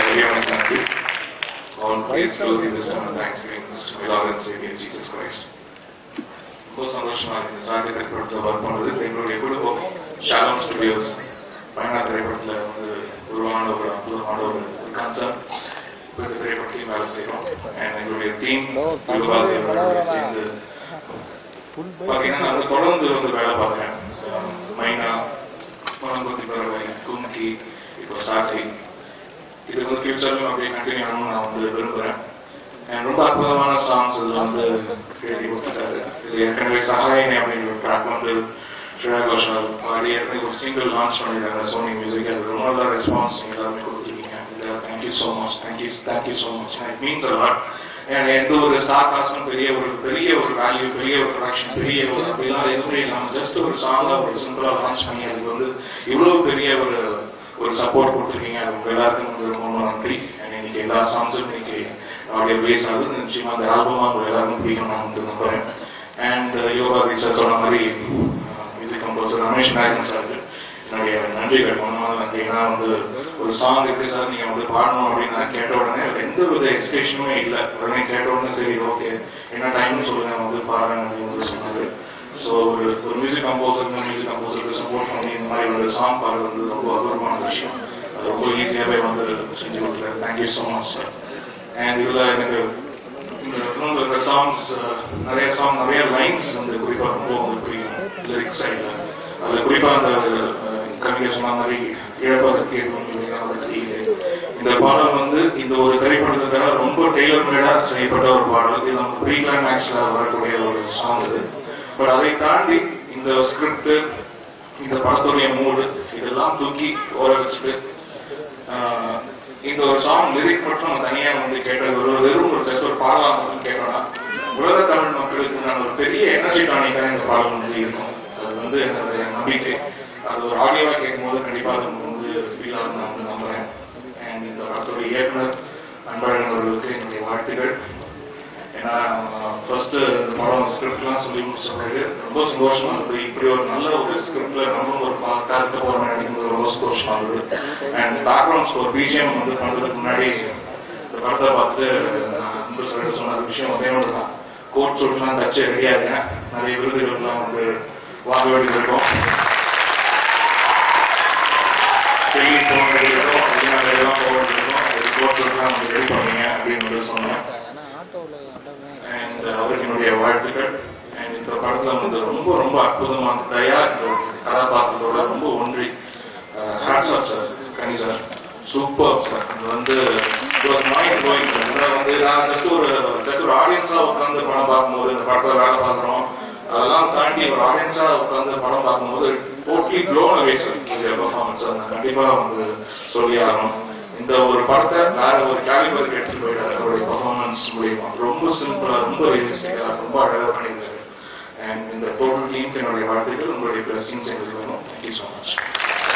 இறைவனுக்கு நன்றி All praise glory this and thanks be to our Lord and Savior Jesus Christ. ரொம்ப சந்தோஷமா இருக்கு சாந்தி திரைப்படத்தில் ஒர்க் பண்ணது எங்களுடைய குடும்பம் ஷாலம் ஸ்டுடியோஸ் பயணா திரைப்படத்தில் வந்து உருவான ஒரு அற்புதமான ஒரு கான்செப்ட் இப்போ இந்த திரைப்படத்தையும் வேலை செய்கிறோம் அண்ட் எங்களுடைய டீம் சேர்ந்து பார்த்தீங்கன்னா நான் வந்து தொடர்ந்து வந்து வேலை பார்க்குறேன் மைனா மனம்பத்தி பறவை கும்கி இப்போ சாத்தி இது வந்து ஃபியூச்சர்லையும் அப்படியே கண்டினியூ ஆகணும்னு நான் வந்து விரும்புகிறேன் And ரொம்ப அற்புதமான சாங்ஸ் இது வந்து எழுதி கொடுத்துட்டாரு இது ஏற்கனவே சகாயினி அப்படிங்கிற ட்ராக் வந்து ஸ்ரேயா கோஷால் பாடி ஏற்கனவே ஒரு சிங்கிள் லான்ச் பண்ணியிருக்காங்க சோனி மியூசிக் அது ரொம்ப நல்ல ரெஸ்பான்ஸ் நீங்கள் எல்லாருமே கொடுத்துருக்கீங்க thank you so much thank you thank you so much it means a lot ஏன்னா எந்த ஒரு ஸ்டார் காஸ்டும் பெரிய ஒரு பெரிய ஒரு வேல்யூ பெரிய ஒரு ப்ரொடக்ஷன் பெரிய ஒரு அப்படிலாம் எதுவுமே இல்லாமல் ஜஸ்ட் ஒரு சாங்கா ஒரு சிம்பிளா லான்ச் பண்ணி அதுக்கு வந்து இவ்வளவு பெரிய ஒரு ஒரு சப்போர்ட் கொடுத்துருக்கீங்க அது உங்க எல்லாருக்கும் வந்து ரொம்ப நன்றி And இன்னைக்கு எல்லா சாங்ஸும் இன்னைக்கு ஆடியோ பேஸ் ஆகுது நிச்சயமா அந்த ஆல்பமா உங்க எல்லாருக்கும் பிடிக்கும் நான் வந்து நம்புறேன் அண்ட் யோகா டீச்சர் சொன்ன மாதிரி மியூசிக் கம்போசர் ரமேஷ் நாயகன் சார் என்னுடைய நன்றிகள் மனமார்ந்த நன்றி ஏன்னா வந்து ஒரு சாங் எப்படி சார் நீங்க வந்து பாடணும் அப்படின்னு நான் கேட்ட உடனே எந்த வித எக்ஸ்பெக்ஷனுமே இல்லை உடனே கேட்ட உடனே சரி ஓகே என்ன டைம்னு சொல்லுங்க நான் வந்து பாடுறேன் அப்படின்னு வந்து சொன்னாரு ஸோ ஒரு ஒரு மியூசிக் கம்போசர் மியூசிக் கம்போசருக்கு சப்போர்ட் பண்ணி இந்த மாதிரி ஒரு சாங் பாடுறது வந்து ரொம்ப அபூர்வமான விஷயம் அது ரொம்ப ஈஸியாகவே வந்து செஞ்சு கொடுக்குறாரு thank you so much sir and இதில் எனக்கு இன்னொன்று இந்த சாங்ஸ் நிறைய சாங் நிறைய லைன்ஸ் வந்து குறிப்பாக ரொம்ப வந்து பிடிக்கும் லிரிக்ஸ் சைடில் அதில் குறிப்பாக அந்த அஹ், கவிஞர் சொன்ன மாதிரி இழப்பதற்கு இந்த பாடல் வந்து இந்த ஒரு திரைப்படத்துக்காக ரொம்ப டெய்லர் மேடா செய்யப்பட்ட ஒரு பாடல் இது நம்ம ப்ரீ கிளைமேக்ஸ்ல வரக்கூடிய ஒரு சாங் இது பட் அதை தாண்டி இந்த ஸ்கிரிப்ட் இந்த படத்துடைய மூடு இதெல்லாம் தூக்கி ஓர வச்சுட்டு ஆஹ், இந்த ஒரு சாங் லிரிக் மட்டும் நம்ம தனியா வந்து கேட்டது ஒரு வெறும் ஒரு ஜஸ்ட் ஒரு பாடலாம் மட்டும் கேட்டோம்னா உலக தமிழ் மக்களுக்கு நான் ஒரு பெரிய எனர்ஜி டானிக்காக இந்த பாடல் வந்து இருக்கும் அது வந்து என்னுடைய நம்பிக்கை அது ஒரு ஆடியோவா கேட்கும்போது கண்டிப்பா அது வந்து ஃபீல் ஆகும் நான் வந்து நம்புறேன் அண்ட் இந்த படத்துடைய இயக்குனர் அன்பழகன் அவர்களுக்கு என்னுடைய வாழ்த்துக்கள் ஏன்னா ஃபர்ஸ்ட் இந்த படம் ஸ்கிரிப்ட்லாம் சொல்லி முடிச்ச பிறகு ரொம்ப சந்தோஷமா இருந்தது இப்படி ஒரு நல்ல ஒரு ஸ்கிரிப்ட்ல நம்மளும் ஒரு பார்த்தா இருக்க போறோம் நினைக்கும்போது ரொம்ப சந்தோஷமா இருந்தது அண்ட் பேக்ரவுண்ட் ஸ்கோர் பிஜிஎம் வந்து பண்றதுக்கு முன்னாடி இந்த படத்தை பார்த்து அன்பு சார் சொன்ன ஒரு விஷயம் ஒரே ஒன்று தான் கோட் சூட்லாம் தச்சு ரெடியா இருக்கேன் நிறைய விருதுகள்லாம் வந்து வாங்க வேண்டியது இருக்கும் டெல்லி போக வேண்டியிருக்கும் வெளிநாடுலாம் போக வேண்டியிருக்கும் அது கோட் சூட்லாம் வந்து ரெடி பண்ணுவீங்க அப்படின்னு வந்து சொன்னேன் அண்ட் அவருக்கு என்னுடைய வாழ்த்துக்கள் அண்ட் இந்த படத்துல வந்து ரொம்ப ரொம்ப அற்புதமான தயா இந்த கதாபாத்திரத்தோட ரொம்ப ஒன்றி hats off sir Kani sir super sir இது வந்து மைண்ட் ப்ளோயிங் சார் அதாவது வந்து நான் ஜஸ்ட் ஒரு ஜஸ்ட் ஒரு ஆடியன்ஸா உட்காந்து படம் பார்க்கும்போது இந்த படத்துல வேலை பார்க்குறோம் அதெல்லாம் தாண்டி ஒரு ஆடியன்ஸா உட்காந்து படம் பார்க்கும்போது டோட்டலி ப்ளோன் அவே சார் இந்த பெர்ஃபார்மன்ஸ் நான் கண்டிப்பா வந்து சொல்லி ஆகணும் இந்த ஒரு படத்தை வேற ஒரு கேலிபருக்கு எடுத்துட்டு போயிட்டாரு அவருடைய பர்ஃபார்மன்ஸ் மூலியமா ரொம்ப சிம்பிளா ரொம்ப ரியலிஸ்டிக்கா ரொம்ப அழகா பண்ணியிருக்காரு அண்ட் இந்த டோட்டல் டீமுக்கு என்னுடைய வாழ்த்துக்கள் உங்களுடைய பிளஸிங்ஸ் எங்களுக்கு வேணும் தேங்க்யூ ஸோ மச்